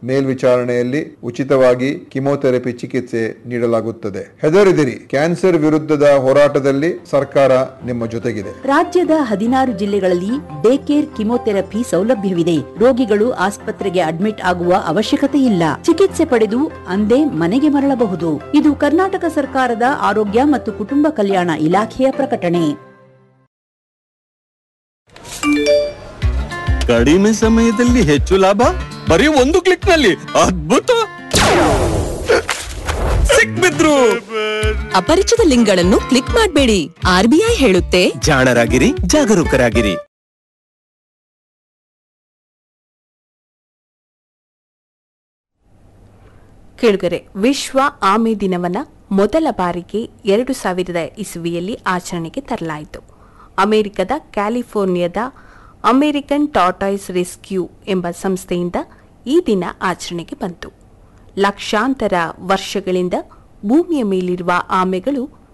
ಮೇಲ್ವಿಚಾರಣೆಯಲ್ಲಿ ಉಚಿತವಾಗಿ ಕಿಮೋಥೆರಪಿ ಚಿಕಿತ್ಸೆ ನೀಡಲಾಗುತ್ತದೆ ಹೆದರಿದಿರಿ ಕ್ಯಾನ್ಸರ್ ವಿರುದ್ಧದ ಹೋರಾಟದಲ್ಲಿ ಸರ್ಕಾರ ನಿಮ್ಮ ಜೊತೆಗಿದೆ ರಾಜ್ಯದ ಹದಿನಾರು ಜಿಲ್ಲೆಗಳಲ್ಲಿ ಡೇ ಕೇರ್ ಕಿಮೋಥೆರಪಿ ಸೌಲಭ್ಯವಿದೆ ರೋಗಿಗಳು ಆಸ್ಪತ್ರೆಗೆ ಅಡ್ಮಿಟ್ ಆಗುವ ಅವಶ್ಯಕತೆ ಇಲ್ಲ ಚಿಕಿತ್ಸೆ ಪಡೆದು ಅಂದೇ ಮನೆಗೆ ಮರಳಬಹುದು ಇದು ಕರ್ನಾಟಕ ಸರ್ಕಾರದ ಆರೋಗ್ಯ ಮತ್ತು ಕುಟುಂಬ ಕಲ್ಯಾಣ ಇಲಾಖೆಯ ಪ್ರಕಟಣೆ ಕಡಿಮೆ ಸಮಯದಲ್ಲಿ ಹೆಚ್ಚು ಲಾಭ ಬರೀ ಒಂದು ಕ್ಲಿಕ್ ನಲ್ಲಿ ಅದ್ಭುತ ಸಿಕ್ಬಿದ್ರು ಅಪರಿಚಿತ ಲಿಂಕ್ಗಳನ್ನು ಕ್ಲಿಕ್ ಮಾಡಬೇಡಿ ಆರ್ಬಿಐ ಹೇಳುತ್ತೆ ಜಾಣರಾಗಿರಿ ಜಾಗರೂಕರಾಗಿರಿ ಕೇಳುಗರೆ ವಿಶ್ವ ಆಮೆ ದಿನವನ್ನ ಮೊದಲ ಬಾರಿಗೆ ಎರಡು ಸಾವಿರದ ಇಸುವಿಯಲ್ಲಿ ಆಚರಣೆಗೆ ತರಲಾಯಿತು ಅಮೆರಿಕದ ಕ್ಯಾಲಿಫೋರ್ನಿಯಾದ ಅಮೆರಿಕನ್ ಟಾಟಾಯ್ಸ್ ರೆಸ್ಕ್ಯೂ ಎಂಬ ಸಂಸ್ಥೆಯಿಂದ ಈ ದಿನ ಆಚರಣೆಗೆ ಬಂತು ಲಕ್ಷಾಂತರ ವರ್ಷಗಳಿಂದ ಭೂಮಿಯ ಮೇಲಿರುವ ಆಮೆಗಳು